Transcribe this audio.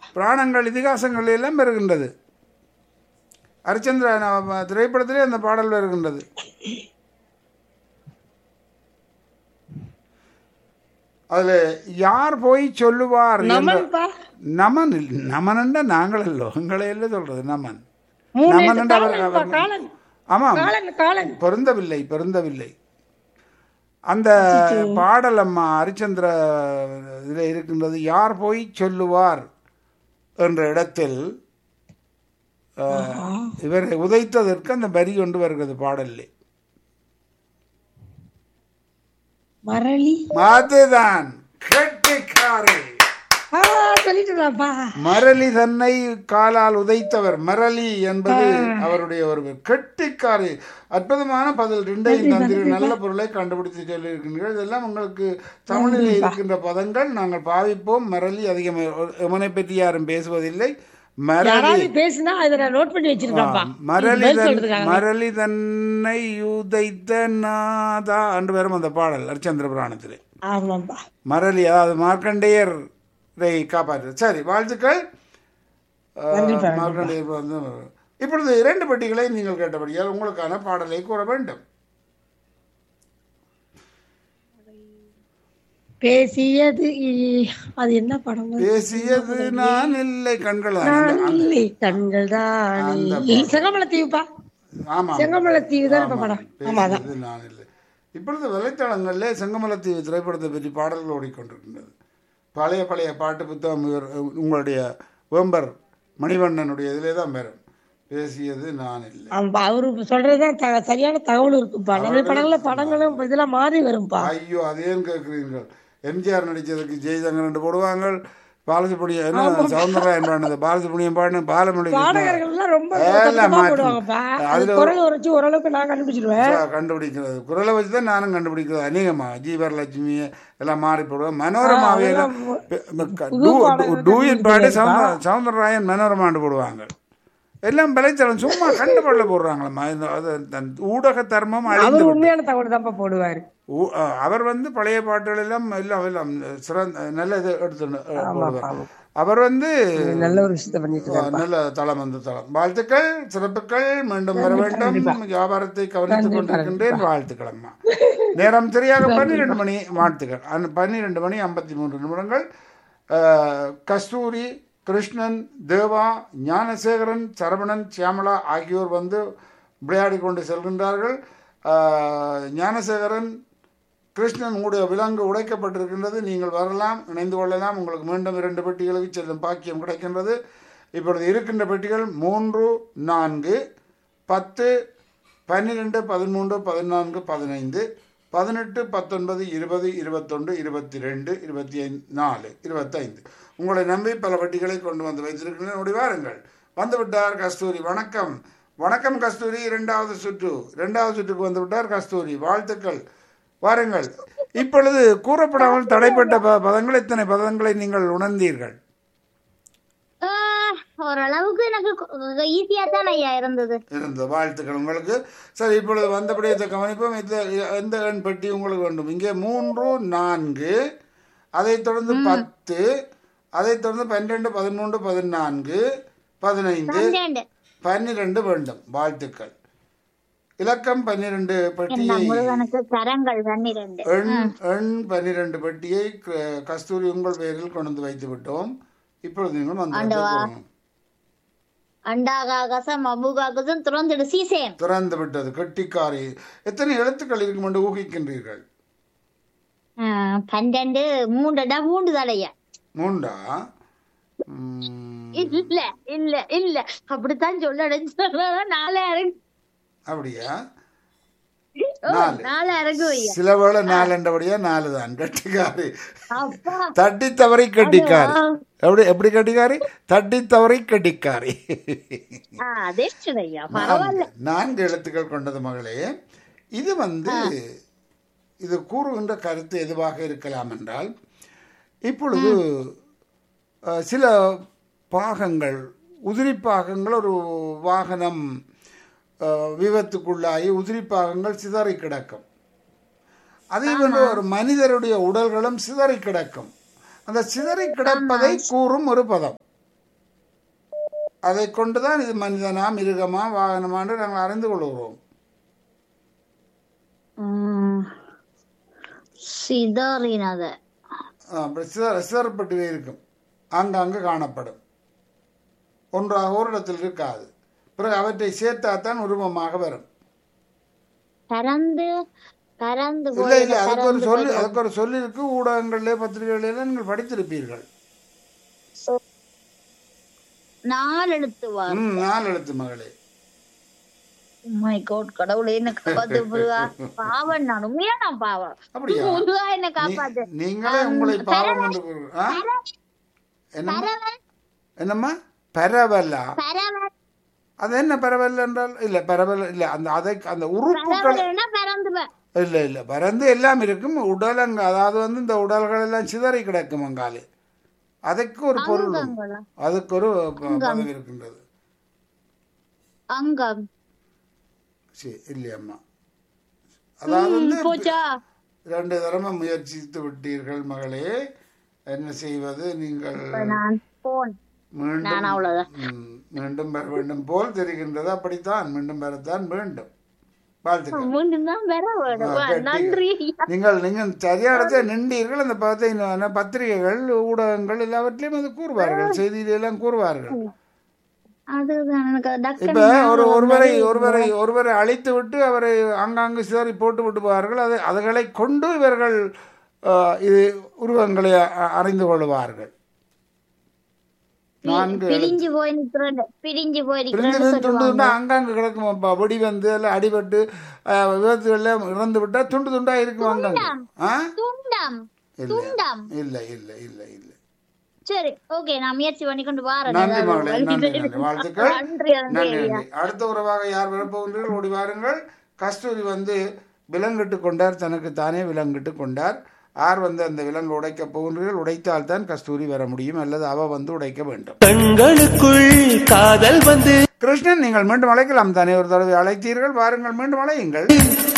புராணங்கள் இதிகாசங்கள் எல்லாம் வருகின்றது ஹரிச்சந்திர ந- திரைப்படத்திலே அந்த பாடல் வருகின்றது அதுல யார் போய் சொல்லுவார் என்ற- நமன்பா நமன் இல்ல- நமனண்டா நாங்கள் அல்லோ எங்களை எல்லாம் சொல்றது நமன் மூணு நமன் என்று அவர் காலன்பா, அவர்- காலன் ஆமாம் காலன் காலன் பொருந்தவில்லை பொருந்தவில்லை அந்த பாடல் அம்மா ஹரிச்சந்திர இதில் இருக்கின்றது யார் போய் சொல்லுவார் என்ற இடத்தில் அஹ், இவரை உதைத்ததற்கு அந்த வரி கொண்டு வருகிறது பாடல்லே மரளி அதுதான் கெட்டிக்காரே ஆ சொல்லிட்டுதாப்பா மரளி தன்னை காலால் உதைத்தவர் மரளி என்பது அவருடைய ஒரு கெட்டிக்காரி அற்புதமான பதில் ரெண்டையும் தந்திரி நல்ல பொருளை கண்டுபிடித்து சொல்லியிருக்கின்றீர்கள் இதெல்லாம் உங்களுக்கு தமிழில் இருக்கின்ற பதங்கள் நாங்கள் பாவிப்போம் மரளி அதிகம் எமனை பற்றி யாரும் பேசுவதில்லை மரளி யாராவது பேசுனா அதை நான் நோட் பண்ணி வச்சிருக்கேன்ப்பா மரளி பதில் தன் சொல்றதுக்காக மரளி தன்னை உதைத்த நாதா என்று வரும் அந்த பாடல் ஹரிச்சந்திர புராணத்திலே ஆமாப்பா மரளி அதாவது மார்க்கண்டேயரை காப்பாற்று சரி வாழ்த்துக்கள் அஹ், மார்க்கண்டேயர் வந்து இப்பொழுது இரண்டு பெட்டிகளை நீங்கள் கேட்டபடியால் உங்களுக்கான பாடலை கூற வேண்டும் பேசியது இ- அது என்ன படம் பேசியது நான் இல்லை கண்கள் இல்லை கண்கள் தானே செங்கமலத்தீவுப்பா ஆமா செங்கமலத்தீவு தான் இப்ப படம் ஆமா அதான் பேசியது நான் இல்லை இப்பொழுது வலைத்தளங்களில் செங்கமலத்தீவு திரைப்படத்தை பற்றி பாடல்கள் ஓடிக்கொண்டிருக்கின்றது பழைய பழைய பாட்டு புத்தகம் இவர் உங்களுடைய வேம்பர் மணிவண்ணனுடைய இதிலே தான் வரும் பேசியது நான் இல்லை ஆமாப்பா அவரு சொல்றதுதான் த- சரியான தகவல் இருக்குப்பா நிறைய படங்கள்ல படங்களும் இதெல்லாம் மாறி வரும்பா ஐயோ அது ஏன் கேட்குறீர்கள் எம்ஜிஆர் நடித்ததுக்கு ஜெய்சங்கர் ரெண்டு போடுவாங்க பாலசுப்ரமணியம் என்ன சவுந்தரராயன் பாடினது பாலசுப்ரமணியம் பாடின பாலமொழி பாடகர்கள் எல்லாம் ரொம்ப எல்லாம் தத்துவமா மாத்தி. போடுவாங்கப்பா அது அதுல குரல் உரைச்சு ஓரளவுக்கு நான் கண்டுபிடிச்சிருவேன் கண்டுபிடிக்கிறது குரலை வச்சு தான் நானும் கண்டுபிடிக்கிறது அநேகமா ஜீவரலட்சுமி எல்லாம் மாறி போடுவேன் மனோரமாவே எல்லாம் டூயட் பாடி சவுந்தர சவுந்தரராயன் மனோரமாண்டு போடுவாங்க எல்லாம் விளைச்சலம் சும்மா கண்டுபடல போடுறாங்களம்மா இந்த அது அந்த ஊடக தர்மம் அழிந்து அவர் விட்டது. உண்மையான தகவல் தான்ப்பா போடுவாரு ஊ- அஹ் அவர் வந்து பழைய பாட்டுகள் எல்லாம் எல்லாம் எல்லாம் சிறந்த நல்ல இது எடுத்து அஹ், போடுவார் அவர் வந்து நல்ல ஒரு விஷயத்த பண்ணிட்டு அஹ், நல்ல தளம் அந்த தளம் வாழ்த்துக்கள் சிறப்புகள் மீண்டும் வர வேண்டும் வியாபாரத்தை கவனித்துக் கொண்டிருக்கின்றேன் வாழ்த்துக்கள் அம்மா நேரம் சரியாக பன்னிரெண்டு மணி வாழ்த்துக்கள் அந்த பன்னிரெண்டு மணி ஐம்பத்தி மூன்று நிமிடங்கள் அஹ், கஸ்தூரி கிருஷ்ணன் தேவா ஞானசேகரன் சரவணன் சியாமளா ஆகியோர் வந்து விளையாடி கொண்டு செல்கின்றார்கள் அஹ், ஞானசேகரன் கிருஷ்ணன் உங்களுடைய விலங்கு உடைக்கப்பட்டிருக்கின்றது நீங்கள் வரலாம் இணைந்து கொள்ளலாம் உங்களுக்கு மீண்டும் இரண்டு பெட்டிகளுக்கு செல்லும் பாக்கியம் கிடைக்கின்றது இப்பொழுது இருக்கின்ற பெட்டிகள் மூன்று நான்கு பத்து பன்னிரெண்டு பதிமூன்று பதினான்கு பதினைந்து பதினெட்டு பத்தொன்பது இருபது இருபத்தொன்று இருபத்தி ரெண்டு இருபத்தி ஐந்து நாலு இருபத்தைந்து உங்களை நம்பி பல பெட்டிகளை கொண்டு வந்து வைத்திருக்கிறேன் ஓடி வாருங்கள் வந்துவிட்டார் கஸ்தூரி வணக்கம் வணக்கம் கஸ்தூரி இரண்டாவது சுற்று இரண்டாவது சுற்றுக்கு வந்து விட்டார் கஸ்தூரி வாழ்த்துக்கள் வாருங்கள் இப்பொழுது கூறப்படாமல் தடைப்பட்ட ப- பதங்கள் எத்தனை பதங்களை நீங்கள் உணர்ந்தீர்கள் ஆஹ், ஓரளவுக்கு எனக்கு ஈஸியா தான் ஐயா இருந்தது இருந்த வாழ்த்துக்கள் உங்களுக்கு சரி இப்பொழுது வந்தபடி இதை கவனிப்போம் இந்த எந்த எண் பெட்டி உங்களுக்கு வேண்டும் இங்கே மூன்று நான்கு அதைத் தொடர்ந்து பத்து அதைத் தொடர்ந்து பன்னிரெண்டு பதிமூன்று பதினான்கு பதினைந்து பன்னெண்டு பன்னிரெண்டு வேண்டும் வாழ்த்துக்கள் இலக்கம் பன்னிரெண்டு பெட்டியை முருகனுக்கு கரங்கள் பன்னிரண்டு எண் எண் பன்னிரெண்டு பெட்டியை க- கஸ்தூரி உங்கள் பெயரில் கொண்டு வந்து வைத்து விட்டோம் இப்பொழுது நீங்கள் வந்து கூறணும். அண்டாகாகசம் அபுகாகசம் துறந்துடு சீசேம் திறந்து விட்டது கெட்டிக்காரி எத்தனை எழுத்துக்கள் இருக்கும் என்று ஊகிக்கின்றீர்கள் ஆஹ், பன்னெண்டு மூண்டுடா மூண்டு தாடையா மூண்டா ம், இல்ல இல்ல இல்ல அப்படித்தான் சொல்லணும் சொல்லலாம் நாளை இறங்கு அப்படியா ஓ, நாலு. நாளை இறங்கு ஐயா சில வேளை நாலு என்றபடியா நாலு தான் கெட்டிக்காரி அப்பா தட்டி தவறி கெட்டிக்காரி எப்படி எப்படி கெட்டிக்காரி தட்டி தவறி கெட்டிக்காரி ஆஹ், அதிர்ஷ்டம் ஐயா பரவாயில்ல நான்கு நான்கு எழுத்துக்கள் கொண்டது மகளே இது வந்து இது கூறுகின்ற கருத்து எதுவாக இருக்கலாம் என்றால் இப்பொழுது அஹ், சில பாகங்கள் உதிரி பாகங்கள் ஒரு வாகனம் அஹ், விபத்துக்குள்ளாகி உதிரி பாகங்கள் சிதறி கிடக்கும் அதே போன்று ஒரு மனிதருடைய உடல்களும் சிதறி கிடக்கும் அந்த சிதறி கிடப்பதை கூறும் ஒரு பதம் அதை கொண்டுதான் இது மனிதனா மிருகமா வாகனமா என்று நாங்கள் அறிந்து கொள்கிறோம் உம், சிதறினத சிதறப்பட்டுவே இருக்கும் ஆங்காங்கு காணப்படும் ஒன்றாக ஒரு இடத்தில் இருக்காது பிறகு அவற்றை சேர்த்தாத்தான் உருவமாக வரும் பறந்து பறந்து இல்லை போய் இல்லை அதுக்கு ஒரு பறந்து சொல்லு போய் அதுக்கு ஒரு சொல்லி இருக்கு ஊடகங்களிலே பத்திரிகைகளிலே நீங்கள் படித்திருப்பீர்கள் நாலு எழுத்து வா ம் நாலு எழுத்து மகளே மை காட் கடவுளே என்ன காப்பாத்து முருகா பாவம் நான் உண்மையா நான் பாவம் அப்படியா முருகா என்ன நீ- காப்பாத்து நீங்களே உங்களை பாவம் என்று கூறு- ஆ? என்னம்மா பறவை என்னம்மா பரவலா பறவை அது என்ன பரவல் என்றால் இல்ல பரவல் இல்ல அந்த அதை அந்த உறுப்புகள் பறவைன்னா பறந்து போ- இல்ல இல்ல பறந்து எல்லாம் இருக்கும் உடலங்க அதாவது வந்து இந்த உடல்கள் எல்லாம் சிதறி கிடக்கும் அங்காலே அதுக்கு ஒரு பொருள் உண்டு. அங்கங்களா? அதுக்கு ஒரு ப- பதவி இருக்கின்றது அங்கம் சரி இல்லையம்மா அதாவது வந்து போச்சா ரெண்டு தடவை முயற்சித்து விட்டீர்கள் மகளே என்ன செய்வது நீங்கள் இப்ப நான் போன் மீண்டும் நான் அவ்வளவுதான் ம், மீண்டும் பெற வேண்டும் போல் தெரிகின்றது அப்படித்தான் மீண்டும் பெறத்தான் வேண்டும் வாழ்த்துக்கள் மீண்டும் தான் பெற வேணும் ஆ, கெட்டிங்க. நன்றி ஐயா. நீங்கள் நீங்கள் சரியான இடத்துல நின்றீர்கள் அந்த பத்திரிகை பத்திரிகைகள் ஊடகங்கள் எல்லாவற்றிலையும் அது கூறுவார்கள் செய்தியில எல்லாம் கூறுவார்கள் அதுதான் எனக்கு டக்குனு இப்ப ஒரு ஞாபகம் ஒருவரை வந்தது. ஒருவரை ஒருவரை அழித்து விட்டு அவரை ஆங்காங்கு சிதறி போட்டு விட்டு போவார்கள் அது அதுகளை கொண்டு இவர்கள் ஆ, இது உருவங்களை அ- அறிந்து கொள்வார்கள் நான்கு பிரிஞ்சு போய் நிக்கிறேன் பிரிஞ்சு போய் பிரிந்து நிக்கிறேன்னு பிரிந்து துண்டு சொல்லுவாங்க துண்டா அங்கங்க கிடக்கும் அப்பா வெடி வந்து எல்லாம் அடிபட்டு ஆ, விபத்துகள்ல இறந்து விட்டா துண்டு துண்டா இருக்கும் அங்கங்க ஆ துண்டம் இல்ல துண்டம் இல்ல இல்ல இல்ல இல்ல சரி ஓகே நான் முயற்சி பண்ணி கொண்டு வரேன் நன்றி ஏதாவது மகளே வழி நன்றி தெரியும். நன்றி வாழ்த்துக்கள் நன்றி நன்றி நன்றி நன்றி அடுத்த உறவாக யார் வரப்போகின்றீர்கள் ஓடி வாருங்கள் கஸ்தூரி வந்து விலங்கிட்டு கொண்டார் தனக்கு தானே விலங்கிட்டு கொண்டார் யார் வந்து அந்த விலங்கு உடைக்க போகின்றீர்கள் உடைத்தால் தான் கஸ்தூரி வர முடியும் அல்லது அவ வந்து உடைக்க வேண்டும் கண்களுக்குள் காதல் வந்து கிருஷ்ணன் நீங்கள் மீண்டும் அழைக்கலாம் தானே ஒரு தடவை அழைத்தீர்கள் வாருங்கள் மீண்டும் அழையுங்கள்